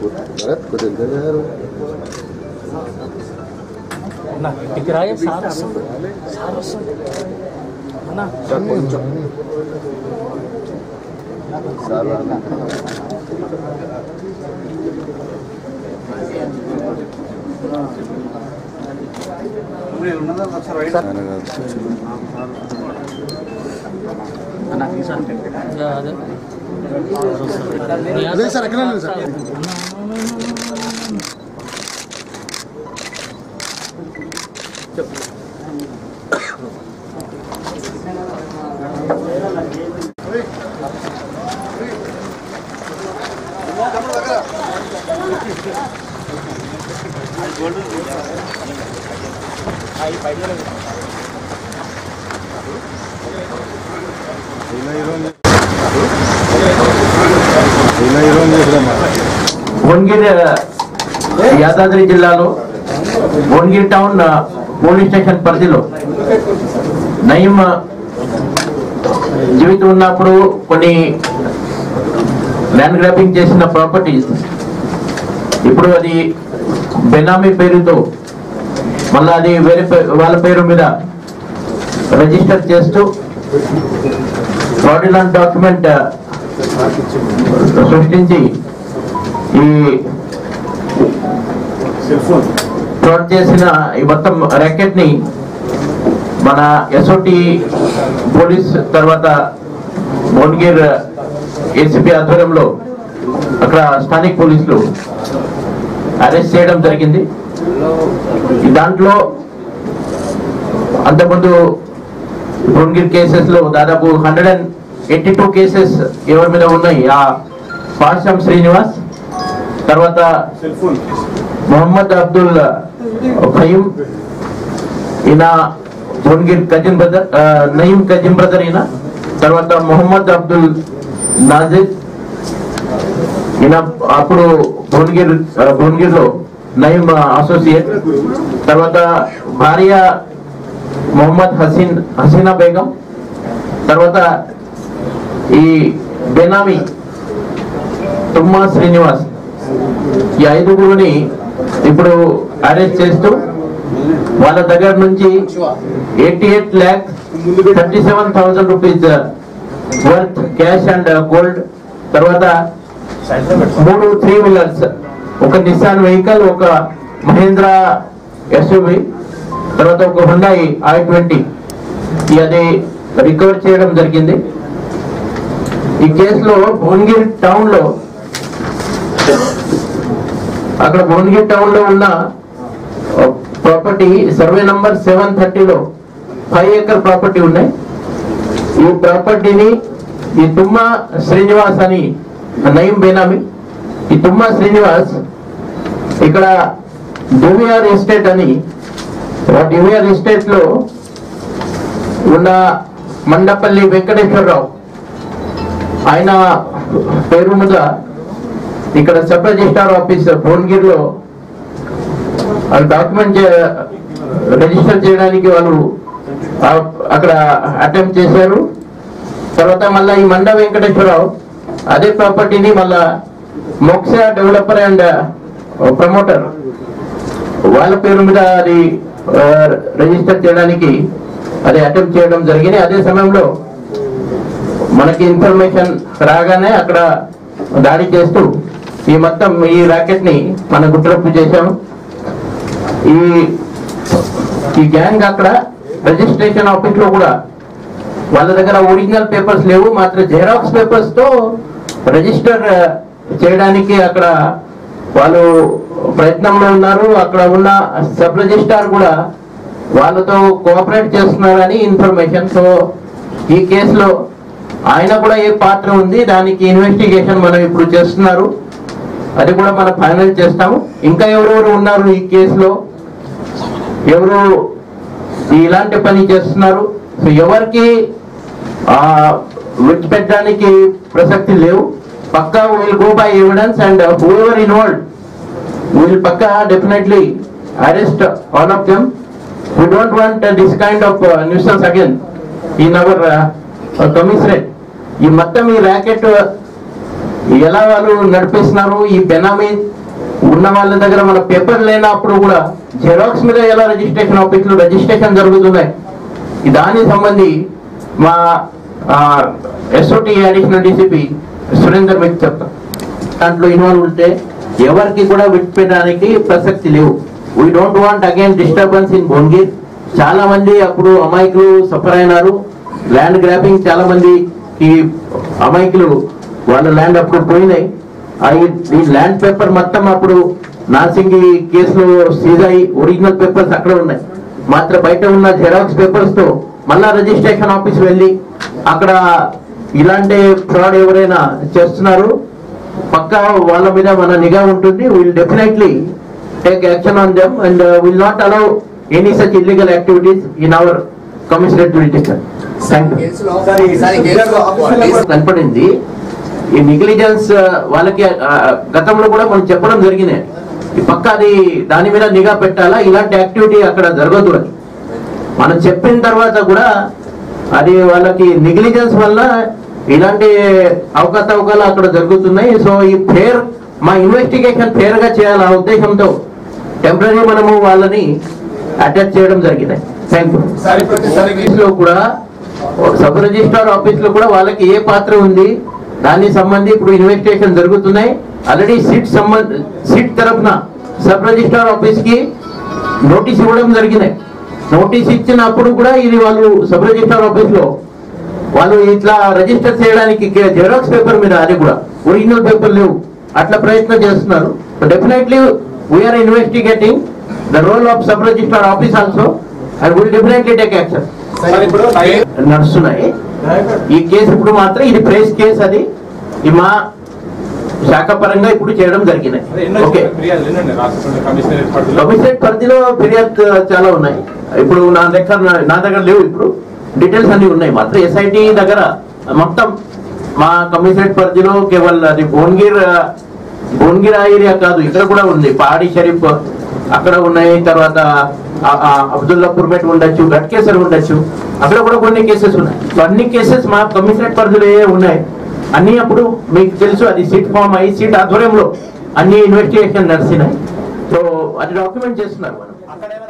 భరత్ కొద్దిగా గారు అన్న ఇంటికి రాయే సార్ వస్తుంది సార్ వస్తుంది అన్న సార్ కొంచెం సార్ రానా? ఆయన కాదు. అన్న తీసాను అదే లేదు సార్, ఎక్కడ లేదు సార్. ఇలా ఈరోజు చేద్దామా? భువనగిరి యాదాద్రి జిల్లాలో భువనగిరి టౌన్ ఆ, పోలీస్ స్టేషన్ పరిధిలో నయం ఆ, జీవితం ఉన్నప్పుడు కొన్ని ల్యాండ్ గ్రాబింగ్ చేసిన ప్రాపర్టీస్ ఇప్పుడు అది బెనామీ పేరుతో మళ్ళీ అది వేరే పే- వాళ్ళ పేరు మీద రిజిస్టర్ చేస్తూ ఫ్రాడిలెంట్ డాక్యుమెంట్ సృష్టించి ఈ ఫ్రాడ్ చేసిన ఈ మొత్తం ర్యాకెట్ ని మన ఎస్ఓటి పోలీస్ తర్వాత భువనగిర్ ఏసీపీ ఆధ్వర్యంలో అక్కడ స్థానిక పోలీసులు అరెస్ట్ చేయడం జరిగింది ఈ దాంట్లో అంతకుముందు భువనగిరి కేసెస్ లో దాదాపు hundred and eighty two cases ఎవరి మీద ఉన్నాయి ఆ పాషం శ్రీనివాస్ తర్వాత మొహమ్మద్ అబ్దుల్ ఫయీం ఈయన Bhuvanagiri cousin brother Nayeem cousin brother ఈయన తర్వాత మొహమ్మద్ అబ్దుల్ నాజిర్ ఈయన అప్పుడు భువనగిరి ఆ, భువనగిరిలో నయీం అసోసియేట్ తర్వాత భార్య మొహమ్మద్ హసీన్ హసీనా బేగం తర్వాత ఈ బెనామీ తుమ్మా శ్రీనివాస్ ఈ ఐదుగురుని ఇప్పుడు అరెస్ట్ చేస్తూ వాళ్ళ దగ్గర నుంచి eighty eight lakh thirty seven thousand rupees worth cash and gold తర్వాత మూడు త్రీ వీలర్స్ ఒక నిస్సాన్ వెహికల్ ఒక మహేంద్ర ఎస్యూవి తర్వాత ఒక హుండాయి ఐ ట్వంటీ అది రికవర్ చేయడం జరిగింది ఈ కేసులో భువనగిరి టౌన్ లో అక్కడ భువనగిరి టౌన్ లో ఉన్న ప్రాపర్టీ సర్వే నంబర్ సెవెన్ థర్టీలో ఫైవ్ ఏకర్ ప్రాపర్టీ ఉన్నాయి ఈ ప్రాపర్టీని ఈ తుమ్మ శ్రీనివాస్ అని నయం బేనామి ఈ తుమ్మ శ్రీనివాస్ ఇక్కడ డివిఆర్ ఎస్టేట్ అని డివిఆర్ ఎస్టేట్ లో ఉన్న మండపల్లి వెంకటేశ్వరరావు ఆయన పేరు మీద ఇక్కడ సబ్ రిజిస్టార్ ఆఫీస్ భువనగిరిలో వాళ్ళు డాక్యుమెంట్ రిజిస్టర్ చేయడానికి వాళ్ళు ఆ- అక్కడ అటెంప్ట్ చేశారు తర్వాత మళ్ళా ఈ మండ వెంకటేశ్వరరావు అదే ప్రాపర్టీని మళ్ళా మోక్ష డెవలపర్ అండ్ ప్రమోటర్ వాళ్ళ పేరు మీద అది ఆ, రిజిస్టర్ చేయడానికి అది అటెంప్ట్ చేయడం జరిగింది అదే సమయంలో మనకి ఇన్ఫర్మేషన్ రాగానే అక్కడ దాడి చేస్తూ ఈ మొత్తం ఈ ర్యాకెట్ ని మన గుట్రప్పు చేశాము ఈ ఈ గ్యాంగ్ అక్కడ రిజిస్ట్రేషన్ ఆఫీస్ లో కూడా వాళ్ళ దగ్గర ఒరిజినల్ పేపర్స్ లేవు మాత్రం జెరాక్స్ పేపర్స్ తో రిజిస్టర్ చేయడానికి అక్కడ వాళ్ళు ప్రయత్నంలో ఉన్నారు అక్కడ ఉన్న సబ్ రిజిస్టార్ కూడా వాళ్ళతో కోఆపరేట్ చేస్తున్నారని ఇన్ఫర్మేషన్ సో ఈ కేసులో ఆయన కూడా ఏ పాత్ర ఉంది దానికి ఇన్వెస్టిగేషన్ మనం ఇప్పుడు చేస్తున్నారు అది కూడా మనం ఫైనల్ చేస్తాము ఇంకా ఎవరెవరు ఉన్నారు ఈ కేసులో ఎవరు ఇలాంటి పని చేస్తున్నారు సో ఎవరికి ఆ, విడిచిపెట్టడానికి ప్రసక్తి లేవు పక్కా will go by evidence and whoever involved will పక్కా definitely arrest all of them we don't want this kind of nuisance again in our commissionerate ఈ మొత్తం ఈ ర్యాకెట్ ఎలా వాళ్ళు నడిపిస్తున్నారు ఈ బెనామీ ఉన్న వాళ్ళ దగ్గర మన పేపర్ లేనప్పుడు కూడా జెరాక్స్ మీద ఎలా రిజిస్ట్రేషన్ ఆఫీస్ లో రిజిస్ట్రేషన్ జరుగుతున్నాయి ఈ దానికి సంబంధి మా ఎస్ఓటి అడిషనల్ డిసిపి సురేందర్ మీకు చెప్తాం దాంట్లో ఇన్వాల్వ్ ఉంటే ఎవరికి కూడా విడిపెట్టడానికి ప్రసక్తి లేవు we don't want again disturbance in Bhuvanagir చాలా మంది అప్పుడు అమాయకులు సఫర్ అయినారు ల్యాండ్ గ్రాబింగ్ చాలా మంది ఈ అమాయకులు వాళ్ళ ల్యాండ్ అప్పుడు పోయినాయి ఆ ఈ- ఈ ల్యాండ్ పేపర్ మొత్తం అప్పుడు నార్సింగి కేసులో సీజ్ అయి ఒరిజినల్ పేపర్స్ అక్కడ ఉన్నాయి మాత్రం బయట ఉన్న జెరాక్స్ పేపర్స్ తో మళ్ళా రిజిస్ట్రేషన్ ఆఫీస్ వెళ్ళి అక్కడ ఇలాంటి ఫ్రాడ్ ఎవరైనా చేస్తున్నారు పక్కా వాళ్ళ మీద మన నిఘా ఉంటుంది will definitely take action on them and will not allow any such illegal activities in our commissionerate jurisdiction thank you కనపడింది ఈ నెగ్లిజెన్స్ వాళ్ళకి ఆ, గతంలో కూడా మనం చెప్పడం జరిగింది ఈ పక్క అది దాని మీద నిఘా పెట్టాలా ఇలాంటి యాక్టివిటీ అక్కడ జరగదు అని మనం చెప్పిన తర్వాత కూడా అది వాళ్ళకి నెగ్లిజెన్స్ వల్ల ఇలాంటి అవకతవకలు అక్కడ జరుగుతున్నాయి సో ఈ ఫేర్ మా ఇన్వెస్టిగేషన్ ఫేర్ గా చేయాలన్న ఉద్దేశంతో టెంపరీ మనము వాళ్ళని అటాచ్ చేయడం జరిగింది థ్యాంక్ యూ లో కూడా సబ్ రిజిస్ట్రార్ ఆఫీస్ లో కూడా వాళ్ళకి ఏ పాత్ర ఉంది దానికి సంబంధి ఇప్పుడు ఇన్వెస్టిగేషన్ జరుగుతున్నాయి ఆల్రెడీ సీట్ సంబంధ సీట్ తరఫున సబ్ రిజిస్ట్రార్ ఆఫీస్ కి నోటీస్ ఇవ్వడం జరిగింది నోటీస్ ఇచ్చినప్పుడు కూడా ఇది వాళ్ళు సబ్ రిజిస్ట్రార్ ఆఫీస్ లో వాళ్ళు ఇట్లా రిజిస్టర్ చేయడానికి జెరాక్స్ పేపర్ మీద అది కూడా ఒరిజినల్ పేపర్ లేవు అట్లా ప్రయత్నం చేస్తున్నారు definitely we're investigating the role of sub registrar office also and will definitely take action నడుస్తున్నాయి ఈ కేసు ఇప్పుడు మాత్రం ఇది ప్రేస్ కేసు అది ఈ మా శాఖ పరంగా ఇప్పుడు చేయడం జరిగింది ఓకే కమిషనరేట్ పరిధిలో ఫిర్యాదు చాలా ఉన్నాయి ఇప్పుడు నా దగ్గర నా దగ్గర లేవు ఇప్పుడు డీటెయిల్స్ అన్ని ఉన్నాయి మాత్రం ఎస్ఐటి దగ్గర మొత్తం మా కమిషనరేట్ పరిధిలో కేవలం అది భువనగిర్ భువనగిర్ ఆ ఏరియా కాదు ఇక్కడ కూడా ఉంది పాడి షరీఫ్ అక్కడ ఉన్నాయి తర్వాత ఆ- ఆ అబ్దుల్లాపూర్ మెట్ ఉండొచ్చు గట్కేసర్ ఉండొచ్చు అక్కడ కూడా కొన్ని కేసెస్ ఉన్నాయి సో అన్ని కేసెస్ మా కమిషనరేట్ పరిధిలో ఏ ఉన్నాయి అన్ని అప్పుడు మీకు తెలుసు అది సీట్ ఫామ్ అయ్యి సీట్ ఆధ్వర్యంలో అన్ని ఇన్వెస్టిగేషన్ నడిచినాయి సో అది డాక్యుమెంట్ చేస్తున్నారు మనం